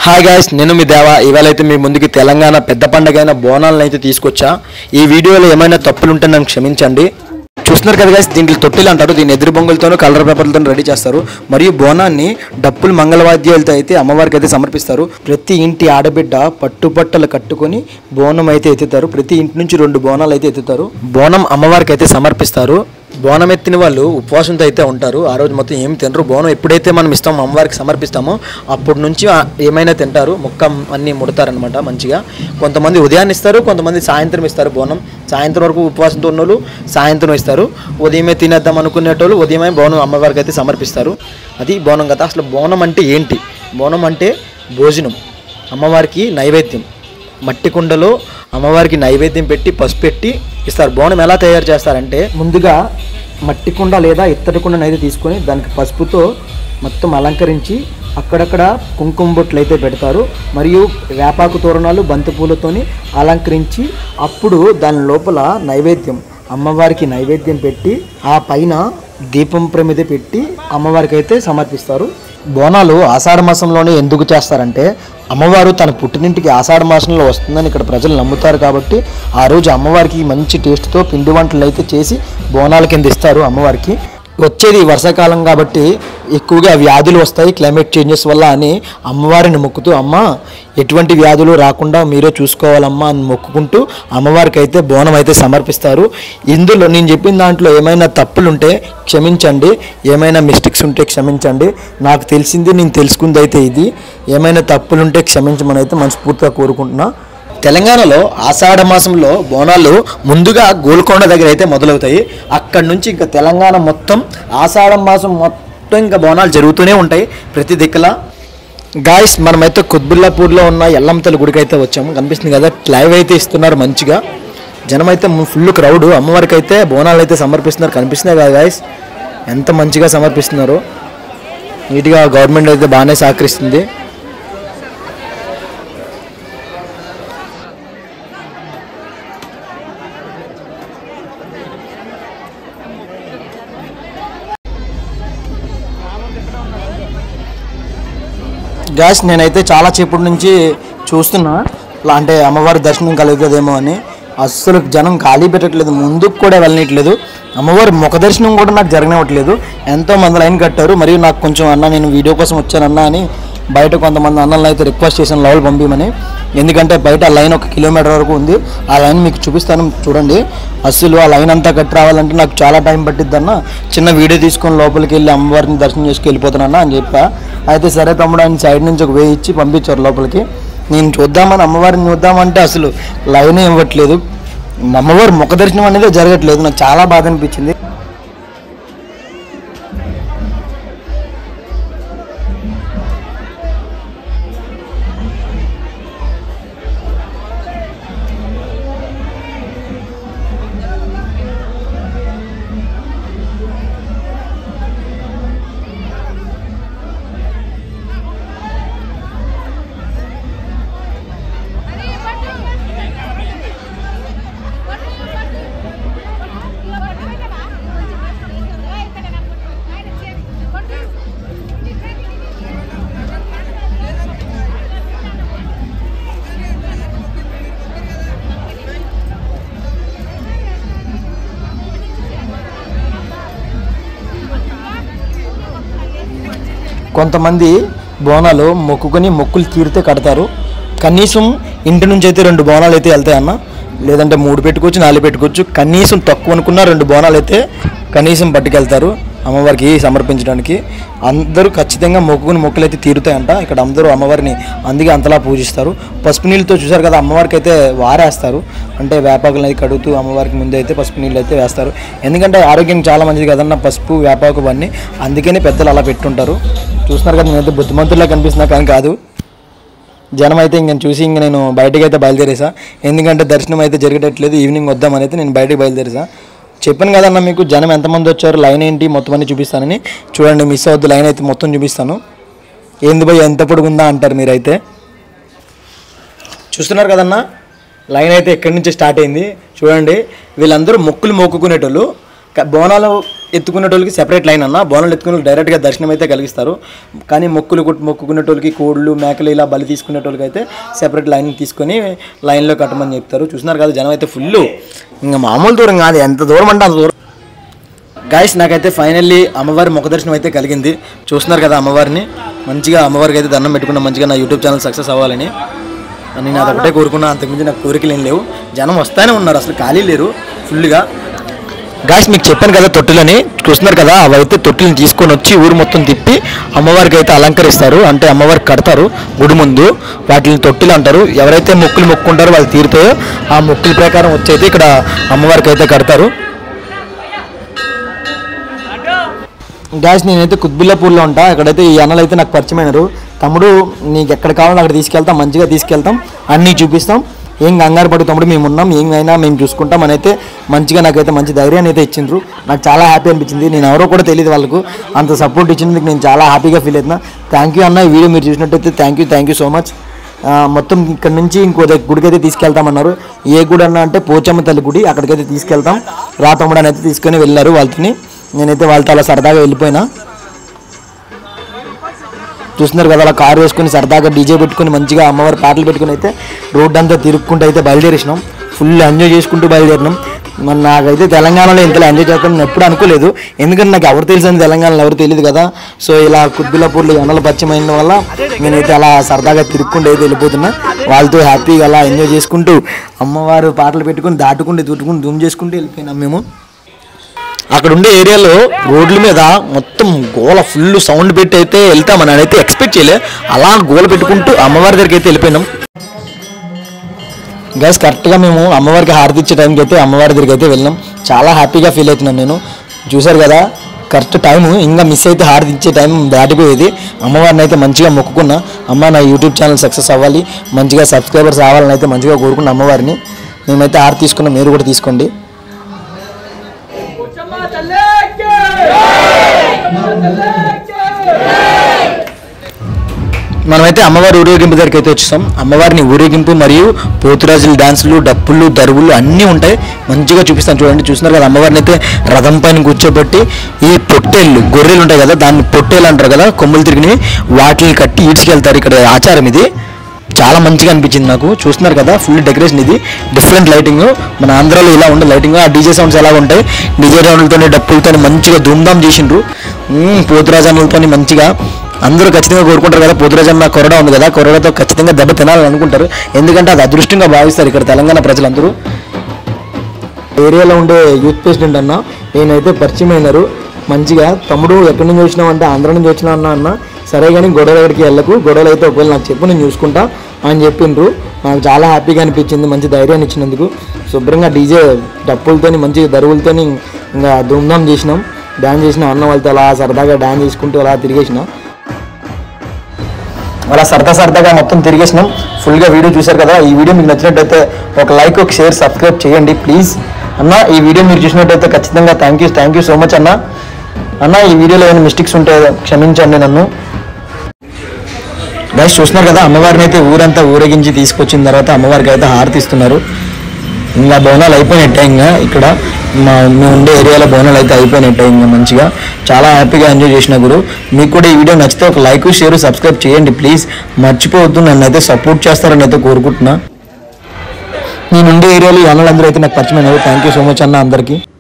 hi guys నేను మీ దేవా ఇవాళ అయితే మీ ముందుకి తెలంగాణ పెద్ద పండగ అయిన బోనాలను అయితే తీసుకొచ్చా ఈ వీడియోలో ఏమైనా తప్పులుంటే నన్ను క్షమించండి చూస్తున్నారు కదా గాయస్ దీంట్లో తొట్టిలు అంటారు దీని ఎదురు బొంగులతోనూ కలర్ పేపర్లతో రెడీ చేస్తారు మరియు బోనాన్ని డప్పులు మంగళవాద్యాలతో అయితే అమ్మవారికి అయితే సమర్పిస్తారు ప్రతి ఇంటి ఆడబిడ్డ పట్టుబట్టలు కట్టుకొని బోనం అయితే ఎత్తుతారు ప్రతి ఇంటి నుంచి రెండు బోనాలు అయితే ఎత్తుతారు బోనం అమ్మవారికి అయితే సమర్పిస్తారు బోనం ఎత్తిన వాళ్ళు ఉపవాసంతో అయితే ఉంటారు ఆ రోజు మొత్తం ఏమి తినరు బోనం ఎప్పుడైతే మనం ఇస్తామో అమ్మవారికి సమర్పిస్తామో అప్పటి నుంచి ఆ- ఏమైనా తింటారు ముక్క అన్ని ముడతారనమాట మంచిగా కొంతమంది ఉదయాన్నే ఇస్తారు కొంతమంది సాయంత్రం ఇస్తారు బోనం సాయంత్రం వరకు ఉపవాసంతో ఉన్న వాళ్ళు సాయంత్రం ఇస్తారు ఉదయమే తినేద్దాం అనుకునేటోళ్ళు ఉదయమే బోనం అమ్మవారికి అయితే సమర్పిస్తారు అది బోనం కదా అసలు బోనం అంటే ఏంటి బోనం అంటే భోజనం అమ్మవారికి నైవేద్యం మట్టి కుండలో అమ్మవారికి నైవేద్యం పెట్టి పసుపు పెట్టి ఇస్తారు బోనం ఎలా తయారు చేస్తారంటే ముందుగా మట్టి కుండ లేదా ఇత్తడి కుండను అయితే తీసుకొని దానికి పసుపుతో మొత్తం అలంకరించి అక్కడక్కడ కుంకుమ బొట్లు అయితే పెడతారు మరియు వేపాకు తోరణాలు బంతిపూలతోని అలంకరించి అప్పుడు దాని లోపల నైవేద్యం అమ్మవారికి నైవేద్యం పెట్టి ఆ పైన దీపం ప్రమిద పెట్టి అమ్మవారికి అయితే సమర్పిస్తారు బోనాలు ఆషాఢ మాసంలోనే ఎందుకు చేస్తారంటే అమ్మవారు తన పుట్టినింటికి ఆషాఢ మాసంలో వస్తుందని ఇక్కడ ప్రజలు నమ్ముతారు కాబట్టి ఆ రోజు అమ్మవారికి మంచి టేస్ట్తో పిండి వంటలు అయితే చేసి బోనాల కింద ఇస్తారు అమ్మవారికి వచ్చేది వర్షాకాలం కాబట్టి ఎక్కువగా వ్యాధులు వస్తాయి క్లైమేట్ చేంజెస్ వల్ల అని అమ్మవారిని మొక్కుతూ అమ్మ ఎటువంటి వ్యాధులు రాకుండా మీరే చూసుకోవాలమ్మా అని మొక్కుకుంటూ అమ్మవారికి అయితే బోనం అయితే సమర్పిస్తారు ఇందులో నేను చెప్పిన దాంట్లో ఏమైనా తప్పులుంటే క్షమించండి ఏమైనా మిస్టేక్స్ ఉంటే క్షమించండి నాకు తెలిసింది నేను తెలుసుకుంది అయితే ఇది ఏమైనా తప్పులుంటే క్షమించమని అయితే మనస్ఫూర్తిగా కోరుకుంటున్నా తెలంగాణలో ఆషాఢ మాసంలో బోనాలు ముందుగా గోల్కొండ దగ్గర అయితే మొదలవుతాయి అక్కడి నుంచి ఇంకా తెలంగాణ మొత్తం ఆషాఢ మాసం మొత్తం ఇంకా బోనాలు జరుగుతూనే ఉంటాయి ప్రతి దిక్కులా గాయస్ మనమైతే కుత్బుల్లాపూర్లో ఉన్న ఎల్లంతల గుడికి అయితే వచ్చాము కనిపిస్తుంది కదా లైవ్ అయితే ఇస్తున్నారు మంచిగా జనం అయితే ఫుల్ క్రౌడ్ అమ్మవారికి అయితే బోనాలు అయితే సమర్పిస్తున్నారు కనిపిస్తున్నాయి కదా గాయస్ ఎంత మంచిగా సమర్పిస్తున్నారు నీట్గా గవర్నమెంట్ అయితే బాగానే సహకరిస్తుంది గ్యాస్ నేనైతే చాలా సేపటి నుంచి చూస్తున్నా ఇలా అంటే అమ్మవారి దర్శనం కలుగుతుందేమో అని అస్సలు జనం ఖాళీ పెట్టట్లేదు ముందుకు కూడా వెళ్ళనట్లేదు అమ్మవారి ముఖ దర్శనం కూడా నాకు జరగనివ్వట్లేదు ఎంతో మంది లైన్ కట్టారు మరియు నాకు కొంచెం అన్న నేను వీడియో కోసం వచ్చానన్నా అని బయట కొంతమంది అన్నలను అయితే రిక్వెస్ట్ చేశాను లోపల పంపించమని ఎందుకంటే బయట ఆ లైన్ ఒక కిలోమీటర్ వరకు ఉంది ఆ లైన్ మీకు చూపిస్తాను చూడండి అస్సలు ఆ లైన్ అంతా కట్టి రావాలంటే నాకు చాలా టైం పట్టిద్దన్న చిన్న వీడియో తీసుకొని లోపలికి వెళ్ళి అమ్మవారిని దర్శనం చేసుకు వెళ్ళిపోతానన్నా అని చెప్పా అయితే సరే తమ్ముడు ఆయన సైడ్ నుంచి ఒక వే ఇచ్చి పంపించారు లోపలికి నేను చూద్దామని అమ్మవారిని చూద్దామంటే అసలు లైన్ ఇవ్వట్లేదు అమ్మవారి ముఖ దర్శనం అనేది జరగట్లేదు నాకు చాలా బాధ అనిపించింది కొంతమంది బోనాలు మొక్కుకొని మొక్కులు తీరితే కడతారు కనీసం ఇంటి నుంచి అయితే రెండు బోనాలు అయితే వెళ్తాయి అన్న లేదంటే మూడు పెట్టుకోవచ్చు నాలుగు పెట్టుకోవచ్చు కనీసం తక్కువ అనుకున్న రెండు బోనాలు అయితే కనీసం పట్టుకెళ్తారు అమ్మవారికి సమర్పించడానికి అందరూ ఖచ్చితంగా మొక్కుకుని మొక్కులు అయితే తీరుతాయంట ఇక్కడ అందరూ అమ్మవారిని అందుకే అంతలా పూజిస్తారు పసుపు నీళ్ళతో చూసారు కదా అమ్మవారికి అయితే వారేస్తారు అంటే వేపాకులను అయితే కడుగుతూ అమ్మవారికి ముందు అయితే పసుపు నీళ్ళు అయితే వేస్తారు ఎందుకంటే ఆరోగ్యం చాలా మంచిది కదన్న పసుపు వేపాకు ఇవన్నీ అందుకనే పెద్దలు అలా పెట్టుంటారు చూస్తున్నారు కదా నేనైతే బుద్ధిమంతుల్లా కనిపిస్తున్నా కానీ కాదు జనం అయితే ఇంక చూసి ఇంక నేను బయటకు అయితే బయలుదేరేసా ఎందుకంటే దర్శనం అయితే జరిగేటట్లేదు ఈవినింగ్ వద్దామని అయితే నేను బయటకు బయలుదేరేసా చెప్పాను కదన్న మీకు జనం ఎంతమంది వచ్చారు లైన్ ఏంటి మొత్తం అన్ని చూపిస్తానని చూడండి మిస్ అవద్దు లైన్ అయితే మొత్తం చూపిస్తాను ఏంది భయ్ ఎంత పొడుగుందా అంటారు మీరైతే చూస్తున్నారు కదన్నా లైన్ అయితే ఎక్కడి నుంచి స్టార్ట్ అయింది చూడండి వీళ్ళందరూ మొక్కులు మొక్కుకునేటోళ్ళు క- బోనాలు ఎత్తుకునేటోళ్ళకి సెపరేట్ లైన్ అన్న బోనాలు ఎత్తుకునే డైరెక్ట్గా దర్శనం అయితే కలిగిస్తారు కానీ మొక్కులు కొట్టు మొక్కుకునేటోళ్ళకి కోళ్ళు మేకలు ఇలా బలి తీసుకునేటోళ్ళకి అయితే సెపరేట్ లైన్ తీసుకొని లైన్లో కట్టమని చెప్తారు చూస్తున్నారు కదా జనం అయితే ఫుల్ ఇంకా మామూలు దూరం కాదు ఎంత దూరం అంటే అంత దూరం గాయస్ నాకైతే ఫైనల్లీ అమ్మవారి ముఖ దర్శనం అయితే కలిగింది చూస్తున్నారు కదా అమ్మవారిని మంచిగా అమ్మవారికి అయితే దండం పెట్టుకున్నా మంచిగా నా యూట్యూబ్ ఛానల్ సక్సెస్ అవ్వాలని నేను అది ఒకటే కోరుకున్నా అంతకుమించి నాకు కోరికలు ఏం లేవు జనం వస్తానే ఉన్నారు అసలు ఖాళీ లేరు ఫుల్గా గాయస్ మీకు చెప్పాను కదా తొట్టులని చూస్తున్నారు కదా అవి అయితే తొట్టులను తీసుకొని వచ్చి ఊరు మొత్తం తిప్పి అమ్మవారికి అయితే అలంకరిస్తారు అంటే అమ్మవారికి కడతారు గుడి ముందు వాటిని తొట్టిలు అంటారు ఎవరైతే మొక్కులు మొక్కుంటారో వాళ్ళు తీరుతాయో ఆ మొక్కుల ప్రకారం వచ్చి అయితే ఇక్కడ అమ్మవారికి అయితే కడతారు గ్యాస్ నేనైతే కుత్బుల్లాపూర్లో ఉంటా అక్కడైతే ఈ అన్నలు అయితే నాకు పరిచయమైనారు తమ్ముడు నీకు ఎక్కడ కావాలో అక్కడ తీసుకెళ్తాం మంచిగా తీసుకెళ్తాం అన్నీ చూపిస్తాం ఏం కంగారు పడు తమ్ముడు మేము ఉన్నాం ఏమైనా మేము చూసుకుంటాం అని అయితే మంచిగా నాకైతే మంచి ధైర్యాన్ని అయితే ఇచ్చిండ్రు నాకు చాలా హ్యాపీ అనిపించింది నేను ఎవరో కూడా తెలియదు వాళ్ళకు అంత సపోర్ట్ ఇచ్చినందుకు నేను చాలా హ్యాపీగా ఫీల్ అవుతున్నా థ్యాంక్ యూ అన్న ఈ వీడియో మీరు చూసినట్టయితే thank you thank you so much ఆ, మొత్తం ఇక్కడ నుంచి ఇంకో దగ్గ- గుడికి అయితే తీసుకెళ్తామన్నారు ఏ గుడి అన్న అంటే పోచమ్మ తల్లి గుడి అక్కడికైతే తీసుకెళ్తాం రా తమ్ముడు అని అయితే తీసుకొని వెళ్ళారు వాళ్ళని నేనైతే వాళ్ళతో అలా సరదాగా వెళ్ళిపోయినా చూస్తున్నారు కదా అలా కారు వేసుకొని సరదాగా డీజే పెట్టుకొని మంచిగా అమ్మవారి పాటలు పెట్టుకుని అయితే రోడ్డు అంతా తిరుక్కుంటూ అయితే బయలుదేరేసినాం ఫుల్ ఎంజాయ్ చేసుకుంటూ బయలుదేరినాం మరి నాకైతే తెలంగాణలో ఇంతలో ఎంజాయ్ చేస్తాను నేను ఎప్పుడు అనుకోలేదు ఎందుకంటే నాకు ఎవరు తెలుసు అని తెలంగాణలో ఎవరు తెలియదు కదా సో ఇలా కుద్బులాపూర్లో ఎండల పరిచయమైన వల్ల నేనైతే అలా సరదాగా తిరుక్కుంటూ అయితే వెళ్ళిపోతున్నా వాళ్ళతో హ్యాపీగా అలా ఎంజాయ్ చేసుకుంటూ అమ్మవారు పాటలు పెట్టుకుని దాటుకుంటూ దుట్టుకుంటూ దుమ్ చేసుకుంటూ వెళ్ళిపోయినాం మేము అక్కడ ఉండే ఏరియాలో రోడ్ల మీద మొత్తం గోల ఫుల్ సౌండ్ పెట్టి అయితే వెళ్తామని అయితే ఎక్స్పెక్ట్ చేయలే అలా గోల పెట్టుకుంటూ అమ్మవారి దగ్గరికి అయితే వెళ్ళిపోయినాం గైస్ కరెక్ట్గా మేము అమ్మవారికి హారతి ఇచ్చే టైంకి అయితే అమ్మవారి దగ్గరికి అయితే వెళ్ళాం చాలా హ్యాపీగా ఫీల్ అవుతున్నాను నేను చూశారు కదా కరెక్ట్ టైం ఇంకా మిస్ అయితే హారతి ఇచ్చే టైం దాటిపోయేది అమ్మవారిని అయితే మంచిగా మొక్కుకున్నా అమ్మ నా యూట్యూబ్ ఛానల్ సక్సెస్ అవ్వాలి మంచిగా సబ్స్క్రైబర్స్ రావాలని అయితే మంచిగా కోరుకున్న అమ్మవారిని మేమైతే హారతి తీసుకున్నాం మీరు కూడా తీసుకోండి పోచమ్మ తల్లికి మనమైతే అమ్మవారి ఊరేగింపు దగ్గరికి అయితే వచ్చేసాం అమ్మవారిని ఊరేగింపు మరియు పోతురాజుల డాన్సులు డప్పులు దరువులు అన్నీ ఉంటాయి మంచిగా చూపిస్తాను చూడండి చూస్తున్నారు కదా అమ్మవారిని అయితే రథం పైన కూర్చోబెట్టి ఈ పొట్టేళ్ళు గొర్రెలు ఉంటాయి కదా దాన్ని పొట్టేలు అంటారు కదా కొమ్ములు తిరిగినవి వాటిని కట్టి ఈడ్చుకెళ్తారు ఇక్కడ ఆచారం ఇది చాలా మంచిగా అనిపించింది నాకు చూస్తున్నారు కదా ఫుల్ డెకరేషన్ ఇది డిఫరెంట్ లైటింగ్ మన ఆంధ్రాలో ఇలా ఉండే లైటింగ్ ఆ డీజే సౌండ్స్ ఎలా ఉంటాయి డీజే సౌండ్లతో డప్పులతో మంచిగా ధూమ్ధామ్ చేసిండ్రు మ్మ్, పోతురాజన్లతో మంచిగా అందరూ ఖచ్చితంగా కోరుకుంటారు కదా పోతురాజన్న కొరడ ఉంది కదా కొరడతో ఖచ్చితంగా దెబ్బ తినాలని అనుకుంటారు ఎందుకంటే అది అదృష్టంగా భావిస్తారు ఇక్కడ తెలంగాణ ప్రజలందరూ ఏరియాలో ఉండే యూత్ ప్రెసిడెంట్ అన్న నేనైతే పరిచయం అయినారు మంచిగా తమ్ముడు ఎక్కడి నుంచి వచ్చినావు అంటే ఆంధ్ర నుంచి వచ్చినా అన్న అన్న సరే కానీ గొడవ దగ్గరికి వెళ్ళకు గొడవలు అయితే ఒకవేళ నాకు చెప్పు నేను చూసుకుంటా అని చెప్పిండ్రు నాకు చాలా హ్యాపీగా అనిపించింది మంచి ధైర్యాన్ని ఇచ్చినందుకు శుభ్రంగా డీజే డప్పులతోని మంచి దరువులతోని ఇంకా ధూమ్ధామ్ చేసినాం డ్యాన్స్ చేసిన అన్న వాళ్ళతో అలా సరదాగా డ్యాన్స్ చేసుకుంటూ అలా తిరిగేసిన అలా సరదా సరదాగా మొత్తం తిరిగేసినాం ఫుల్గా వీడియో చూశారు కదా ఈ వీడియో మీకు నచ్చినట్టయితే ఒక లైక్ ఒక షేర్ సబ్స్క్రైబ్ చేయండి ప్లీజ్ అన్న ఈ వీడియో మీరు చూసినట్టయితే ఖచ్చితంగా thank you thank you so much అన్న అన్న ఈ వీడియోలో ఏమైనా మిస్టేక్స్ ఉంటే క్షమించండి నన్ను గైస్ చూస్తున్నారు కదా అమ్మవారిని అయితే ఊరంతా ఊరేగించి తీసుకొచ్చిన తర్వాత అమ్మవారికి అయితే హారతి ఇస్తున్నారు ఇంకా బోనాలు అయిపోయినట్టే ఇంకా ఇక్కడ మా మేము ఉండే ఏరియాలో బోనాలు అయితే అయిపోయినట్టే ఇంకా మంచిగా చాలా హ్యాపీగా ఎంజాయ్ చేసిన గురు మీకు కూడా ఈ వీడియో నచ్చితే ఒక లైక్ షేర్ సబ్స్క్రైబ్ చేయండి ప్లీజ్ మర్చిపోవద్దు నన్ను అయితే సపోర్ట్ చేస్తారని అయితే కోరుకుంటున్నా నేను ఉండే ఏరియాలో ఈ అన్నలందరూ అయితే నాకు పరిచయం థ్యాంక్ యూ సో మచ్ అన్న అందరికీ